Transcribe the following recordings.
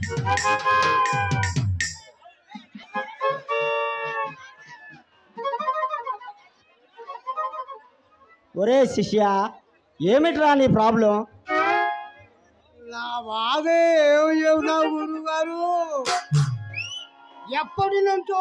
ఒరే శిష్య ఏమిట్రా నీ ప్రాబ్లం నా బాగా ఏం చెబుతావు గురువు గారు ఎప్పటి నుంచో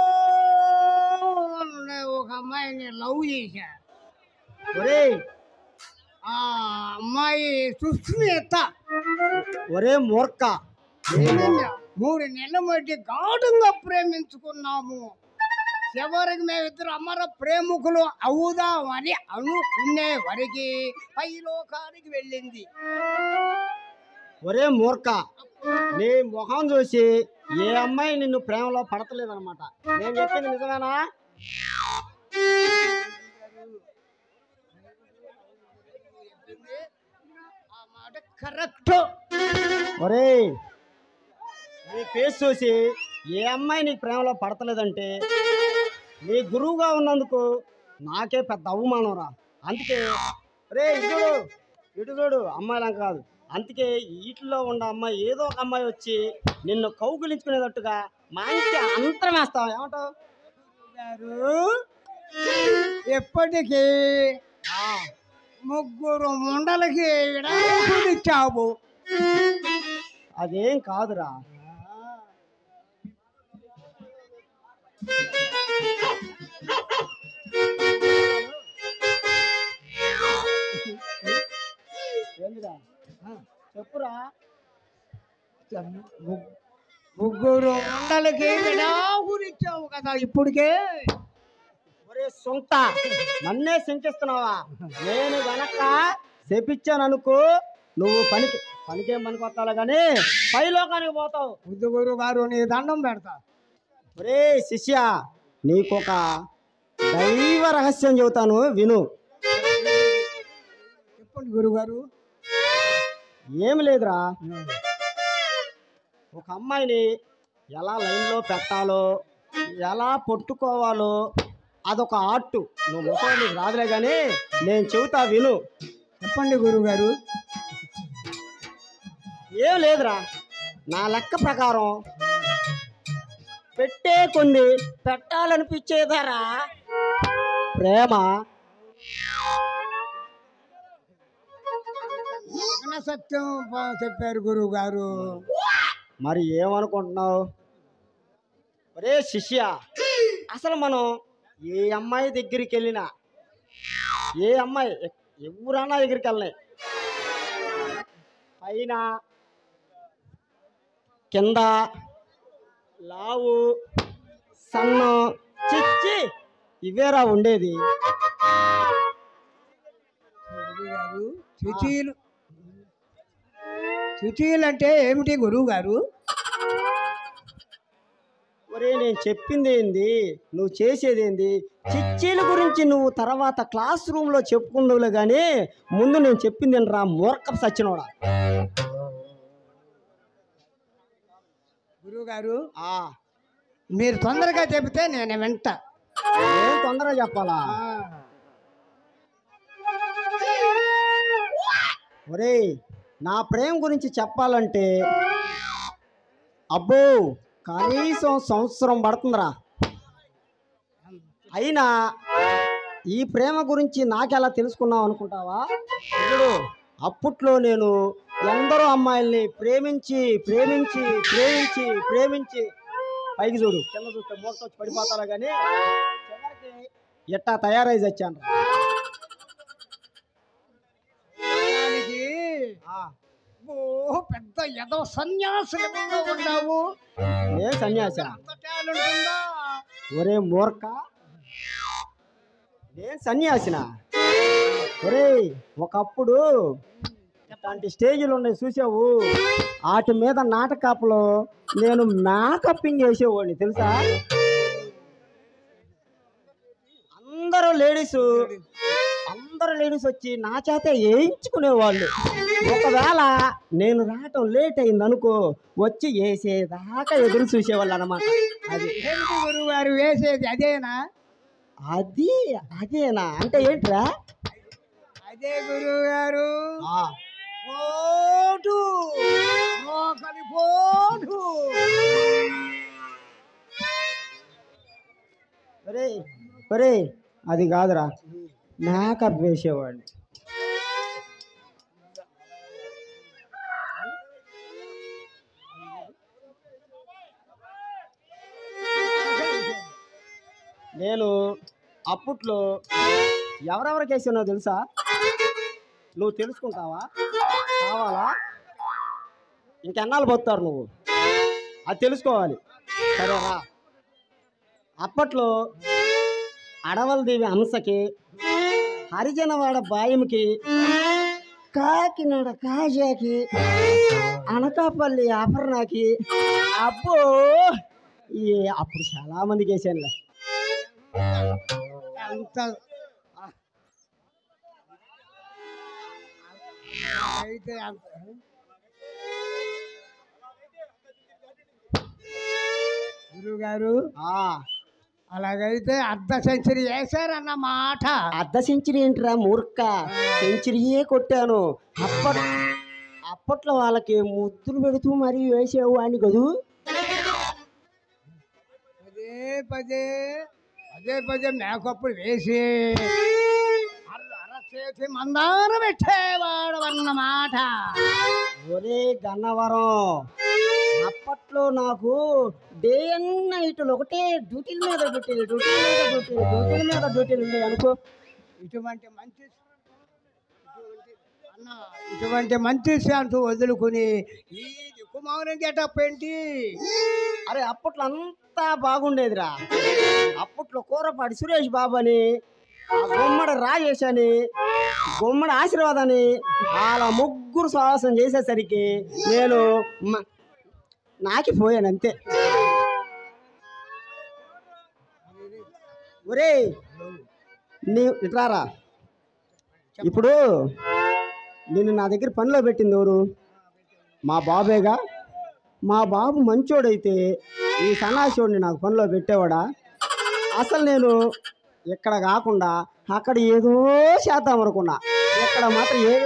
నేను ఒక అమ్మాయిని లవ్ చేశా ఒరే ఆ అమ్మాయి సుస్మిత ఒరే మూర్ఖ మూడు నెలల మధ్య గాఢంగా ప్రేమించుకున్నాము చివరికి మేమిద్దరు అమర ప్రేమికులు అవుదామని అనుకునే వరకు పైలోకానికి వెళ్ళింది ఒరే మూర్ఖ నీ మొహం చూసి ఏ అమ్మాయి నిన్ను ప్రేమలో పడతలేదన్నమాట నేను చెప్పింది నిజమేనా ఆ మాట కరెక్ట్ ఒరే నీ ఫేస్ చూసి ఏ అమ్మాయి నీకు ప్రేమలో పడతలేదంటే నీ గురువుగా ఉన్నందుకు నాకే పెద్ద అవమానం రా అందుకే రే ఇటు చూడు ఇటు చూడు అమ్మాయిలా కాదు అందుకే వీటిలో ఉన్న అమ్మాయి ఏదో ఒక అమ్మాయి వచ్చి నిన్ను కౌగులించుకునేటట్టుగా మంచి అంతరం వేస్తావు ఏమంటావు గారు ఎప్పటికీ ఆ, ముగ్గురు ముండలకి విడాకులు ఇచ్చావు అదేం కాదురా ఏందిరా ఆ, చెప్పురా ము- ముగ్గురు ముండలకి విడాకులు ఇచ్చావు కదా ఇప్పటికే ఒరే సొంత నన్నే శంకిస్తున్నావా నేను గనక చెప్పించాను అనుకో నువ్వు పనికి పనికేం పనికి వస్తావు కానీ పైలోకానికి పోతావు ముద్దుగురు గారు నీ దండం పెడతా ఒరే శిష్య నీకొక దైవ రహస్యం చెబుతాను విను చెప్పండి గురుగారు ఏమి లేదురా ఒక అమ్మాయిని ఎలా లైన్లో పెట్టాలో ఎలా పట్టుకోవాలో అదొక ఆర్ట్ నువ్వు ముసలి నీకు రాదులే కానీ నేను చెబుతా విను చెప్పండి గురుగారు ఏం లేదురా నా లెక్క ప్రకారం పెట్టే కొన్ని పెట్టాలనిపించేదారా ప్రేమ ఘన సత్యం బా- చెప్పారు గురువు గారు మరి ఏమనుకుంటున్నావు ఒరే శిష్య అసలు మనం ఏ అమ్మాయి దగ్గరికి వెళ్ళినా ఏ అమ్మాయి ఎ- ఎవరన్నా దగ్గరికి వెళ్ళినాయి పైన కింద లావు సన్నం చిచ్చి ఇవేరా ఉండేది గారు శుచీలు శుచీలు అంటే ఏమిటి గురువు గారు ఒరే నేను చెప్పింది ఏంది నువ్వు చేసేది ఏంది చిచ్చీల గురించి నువ్వు తర్వాత క్లాస్ రూమ్లో చెప్పుకుందువులే కానీ ముందు నేను చెప్పింది రా మూర్ఖపు సచ్చినోడా గురువు గారు ఆ, మీరు తొందరగా చెబితే నేను వింటా ఏం తొందరగా చెప్పాలా ఒరే నా ప్రేమ గురించి చెప్పాలంటే అబ్బో కనీసం సంవత్సరం పడుతుందిరా అయినా ఈ ప్రేమ గురించి నాకెలా తెలుసుకున్నావు అనుకుంటావా ఇప్పుడు అప్పట్లో నేను ఎందరో అమ్మాయిల్ని ప్రేమించి ప్రేమించి ప్రేమించి ప్రేమించి పైకి చూడు కింద చూస్తే మూలతో వచ్చి పడిపోతారా కానీ చివరికి ఎట్టా తయారై వచ్చాను దానికి ఓ పెద్ద ఎదో సన్యాసులుగా ఉన్నావు ఏం సన్యాస అంత టాలెంట్ ఉందా ఒరే మూర్ఖ నేను సన్యాసిన ఒరే ఒకప్పుడు ఇట్లాంటి స్టేజీలు ఉన్నాయి చూసావు వాటి మీద నాటకాపులో నేను మేకప్పింగ్ చేసేవాడిని తెలుసా అందరూ లేడీస్ అందరూ లేడీస్ వచ్చి నా చేత వేయించుకునేవాళ్ళు ఒకవేళ నేను రావటం లేట్ అయింది అనుకో వచ్చి వేసేదాకా ఎదురు చూసేవాళ్ళు అనమాట అది ఏంటి గురువు గారు వేసేది అదేనా అది అదేనా అంటే ఏంట్రా అదే గురువు గారు ఆ, పోటు రోకలి పోటు ఒరే ఒరే అది కాదురా మేకప్ వేసేవాడిని నేను అప్పట్లో ఎవరెవరికి వేసానో తెలుసా నువ్వు తెలుసుకుంటావా కావాలా ఇంకెన్నాళ్ళు పోతారు నువ్వు అది తెలుసుకోవాలి సరేనా అప్పట్లో అడవలదేవి అంశకి హరిజనవాడ బాయంకి కాకినాడ కాజాకి అనకాపల్లి అపర్ణకి అబ్బో ఈ అప్పుడు చాలా మందికి వేసానులే అంత అయితే అంత గురువు గారు ఆ, అలాగైతే అర్ధ సెంచరీ వేశారన్న మాట అర్ధ సెంచరీ ఏంటిరా మూర్ఖ సెంచరీయే కొట్టాను అప్పట్ అప్పట్లో వాళ్ళకి ముద్దులు పెడుతూ మరీ వేసేవాడిని కదూ పదే పదే పదే పదే మేకప్పుడు వేసి అర- అరచేతి మందారం పెట్టేవాడు అన్నమాట ఒరే గన్నవరం అప్పట్లో నాకు డే అండ్ నైట్లు ఒకటే డ్యూటీల మీద డ్యూటీలు డ్యూటీల మీద డ్యూటీలు డ్యూటీల మీద డ్యూటీలు ఉన్నాయి అనుకో ఇటువంటి మంచి ఇటువంటి అన్న ఇటువంటి మంచి శాంతి వదులుకుని ఈ దిక్కుమావనం గెటప్ ఏంటి అరే అప్పట్లో అంతా బాగుండేదిరా అప్పట్లో కూరపాటి సురేష్ బాబు అని ఆ గుమ్మడి రాజేష్ అని గుమ్మడి ఆశీర్వాద్ అని వాళ్ళ ముగ్గురు సాహసం చేసేసరికి నేను మ- నాకిపోయాను అంతే ఒరే నీ ఇట్రారా ఇప్పుడు నిన్ను నా దగ్గర పనిలో పెట్టింది ఎవరు మా బాబేగా మా బాబు మంచోడైతే ఈ సన్నాసివాడిని నాకు పనిలో పెట్టేవాడా అసలు నేను ఇక్కడ కాకుండా అక్కడ ఏదో చేద్దాం అనుకున్నా ఇక్కడ మాత్రం ఏ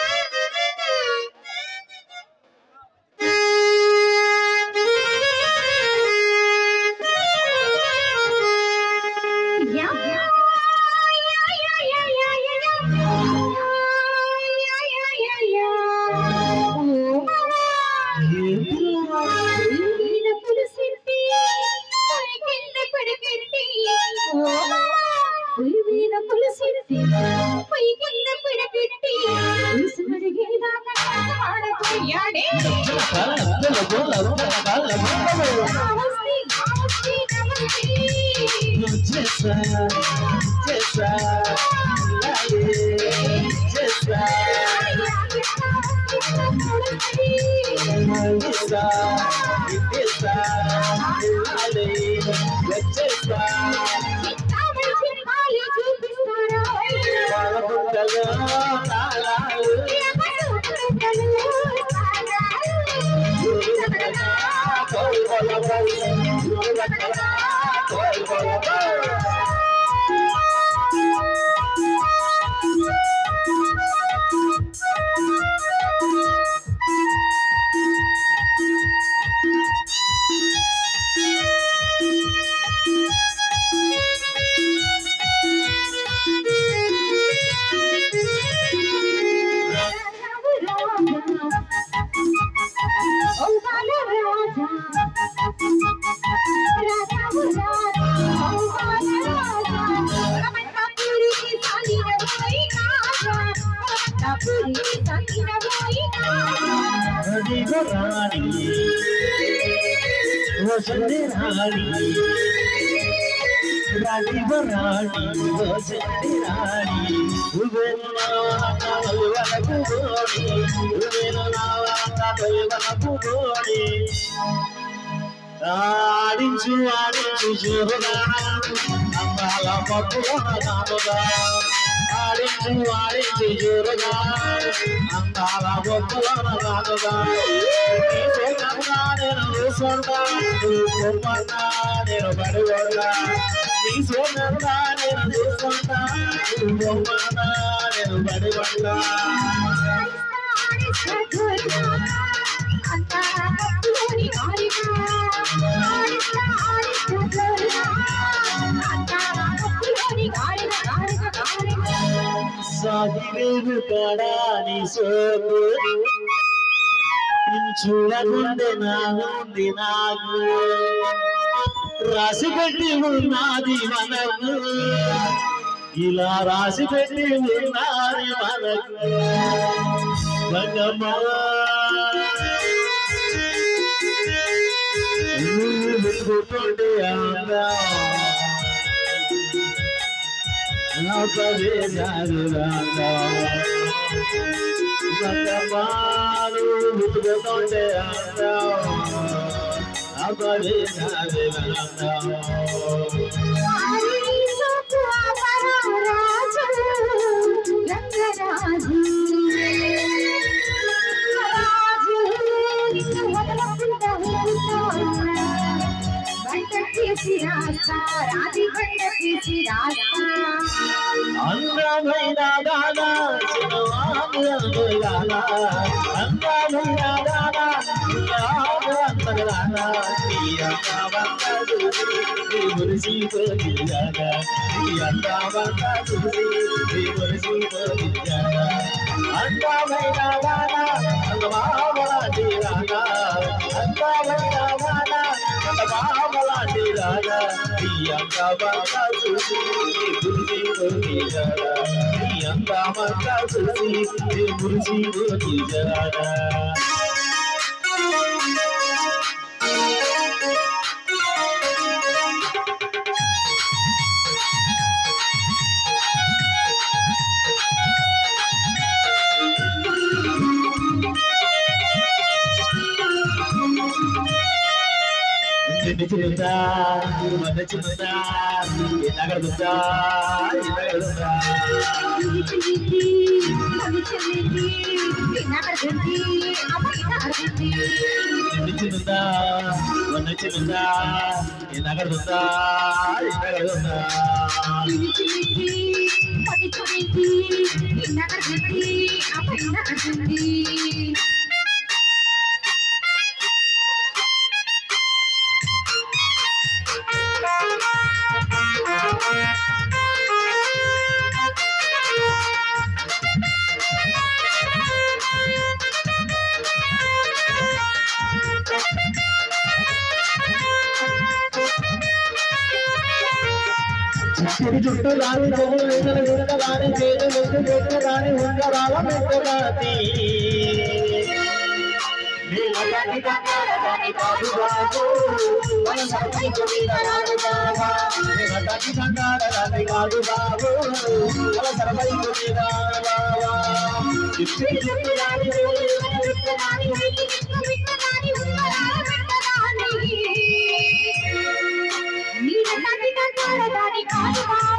ఆడించు ఆడించు చూరుగా అందాల పప్పుల నానుగా ఆడించు ఆడించు చూరుగా అందాల పప్పుల నానుగా నీ సోకన్నా నేను చూసుకుంటా నువ్వు కొమ్మన్నా నేను పడిగొడగా నీ సోకన్నా నేను చూసుకుంటా నువ్వు కొమ్మన్నా నేను పడిగొడగా అంతా మాదిరేవు కడాని సోకు నిన్ను చూడకుండే నాగుంది నాకు రాసి పెట్టి ఉన్నది మనకు ఇలా రాసి పెట్టి ఉన్నది మనకు గంగమ్మ నువ్వు వెలుగుతుండే అందా నా పదే జారురాందా గంగమ్మాను వెలుగుతుండే అందా నా పదే జారురాందా రాజీ బండ తీసి రాస్తా అందమైన దానా చిన్నవాడు అందగానా అందమైన దానా చిన్నవాడు అందగానా నీ అందవంత చూసి నీ మురిసిపోయిగానా నీ అందవంత చూసి నీ మురిసిపోయిగానా అందమైన దానా అందమావలాంటి రానా అందమైన దానా అందమావలాంటి రానా నీ అందవంత చూసి నీ మురిసిపోయిగానా నీ అందవంత చూసి నీ మురిసిపోయిగానా చిన్నదా మన చిన్నదా ఎలాగడుతుందా ఎలాగడుతుందా చిన్నదా మన చిన్నదా ఎలాగడుతుందా ఎలాగడుతుందా చిట్టి చుట్టూ రాని చెవులు వెనుక వెనుక రాని చేతి ముందు పెట్టు రాని ఉంగరాల మెట్టరాతి నీలకటి కంగారదాని కాదు బాబు మన సర్వైకు మీద రాదు బాబా నీలకటి కంగారదాని కాదు బాబు మన సర్వైకు మీద రాదు బాబా చిట్టి చుట్టూ రాని చెవులు వెనుక వెనుక రాని దాని కాదు బాబు